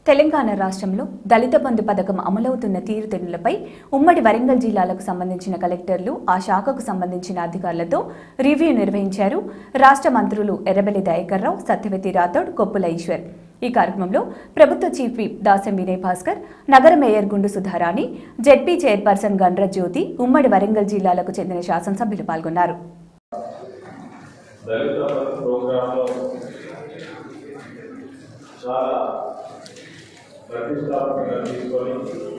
తెలంగాణ రాష్ట్రంలో దళిత బంధు పథకం అమలవుతున్న తీరుతెన్నులపై ఉమ్మడి వరంగల్ జిల్లాలకు సంబంధించిన కలెక్టర్లు ఆ శాఖకు సంబంధించిన అధికారులతో రివ్యూ నిర్వహించారు రాష్ట్ర మంత్రులు ఎర్రబెల్లి దయాకర్రావు సత్యవతి రాథోడ్ కొప్పుల ఈశ్వర్ ఈ కార్యక్రమంలో ప్రభుత్వ చీఫ్ విప్ దాసం వినయ్ భాస్కర్ నగర mayor Gundu Sudharani ZP chairperson Gandra Jyothi ఉమ్మడి వరంగల్ జిల్లాలకు చెందిన శాసనసభ్యులు పాల్గొన్నారు దళిత ప్రోగ్రాంలో చాలా ప్రతిష్టాత్మకంగా తీసుకొని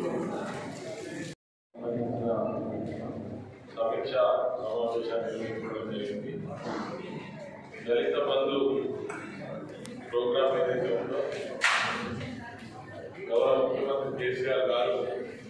సంబంధించిన సమీక్ష సమావేశాన్ని నిర్వహించడం జరిగింది దళిత బంధు ప్రోగ్రాం ఏదైతే ఉందో గౌరవ ముఖ్యమంత్రి కేసీఆర్ గారు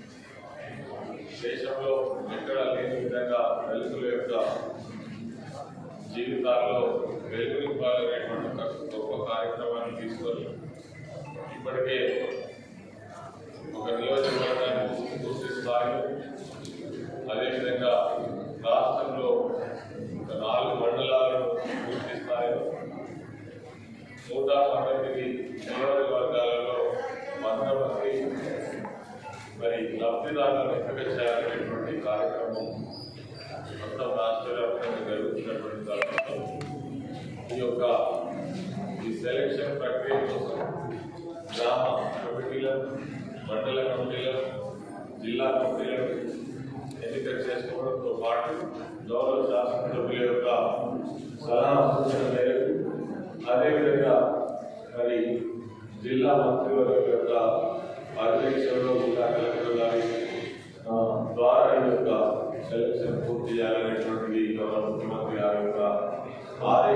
దేశంలో ఎక్కడ లేని విధంగా దళితుల యొక్క జీవితాల్లో వెలుగు నింపాలనేటువంటి ఒక గొప్ప కార్యక్రమాన్ని తీసుకొని ఇప్పటికే ఒక నియోజకవర్గాన్ని పూర్తి స్థాయిలో అదేవిధంగా రాష్ట్రంలో ఒక నాలుగు మండలాలను పూర్తి స్థాయిలో నూట పంతొమ్మిది నియోజకవర్గాలలో వంద మంది మరి లబ్ధిదారులను ఎంపిక చేయాలనేటువంటి కార్యక్రమం మొత్తం రాష్ట్ర వ్యాప్తంగా జరుగుతున్నటువంటి తరుణంలో ఈ యొక్క ఈ సెలక్షన్ ప్రక్రియ కోసం గ్రామ కమిటీలను మండల కమిటీలను జిల్లా కమిటీలను ఎన్నిక చేసుకోవడంతో పాటు గౌరవ శాసనసభ్యుల యొక్క సలహా సూచన మేరకు అదేవిధంగా మరి జిల్లా మంత్రివర్గం యొక్క పర్యవేక్షణలో జిల్లా కలెక్టర్ గారి ఆ, ద్వారా ఈ యొక్క సెలక్షన్ పూర్తి చేయాలనేటువంటిది గౌరవ ముఖ్యమంత్రి గారి యొక్క ఆదేశం